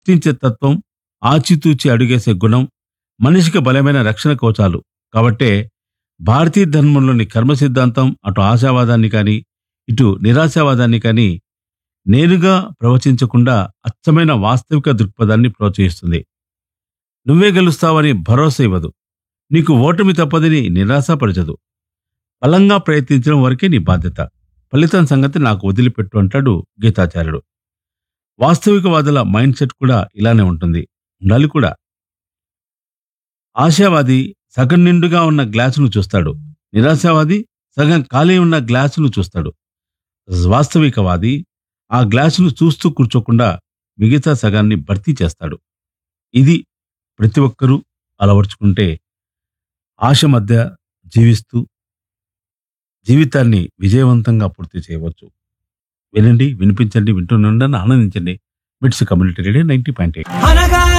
ప్రశ్నించే తత్వం ఆచితూచి అడుగేసే గుణం మనిషికి బలమైన రక్షణ కవచాలు కాబట్టే భారతీయ ధర్మంలోని కర్మ సిద్ధాంతం అటు ఆశావాదాన్ని కానీ ఇటు నిరాశావాదాన్ని కానీ నేరుగా ప్రవచించకుండా అచ్చమైన వాస్తవిక దృక్పథాన్ని ప్రోత్సహిస్తుంది నువ్వే గెలుస్తావని భరోసా ఇవ్వదు నీకు ఓటమి తప్పదని నిరాశపరచదు బలంగా ప్రయత్నించడం వరకే నీ బాధ్యత ఫలితం సంగతి నాకు వదిలిపెట్టు అంటాడు గీతాచార్యుడు వాస్తవికవాదుల మైండ్ సెట్ కూడా ఇలానే ఉంటుంది ఉండాలి కూడా ఆశావాది సగం నిండుగా ఉన్న గ్లాసును చూస్తాడు నిరాశావాది సగం ఖాళీ ఉన్న గ్లాసును చూస్తాడు వాస్తవికవాది ఆ గ్లాసును చూస్తూ కూర్చోకుండా మిగతా సగాన్ని భర్తీ చేస్తాడు ఇది ప్రతి ఒక్కరూ అలవర్చుకుంటే ఆశ మధ్య జీవిస్తూ జీవితాన్ని విజయవంతంగా పూర్తి చేయవచ్చు వినండి వినిపించండి వింటున్నండి ఆనందించండి MITS community radio ninety point eight అనగా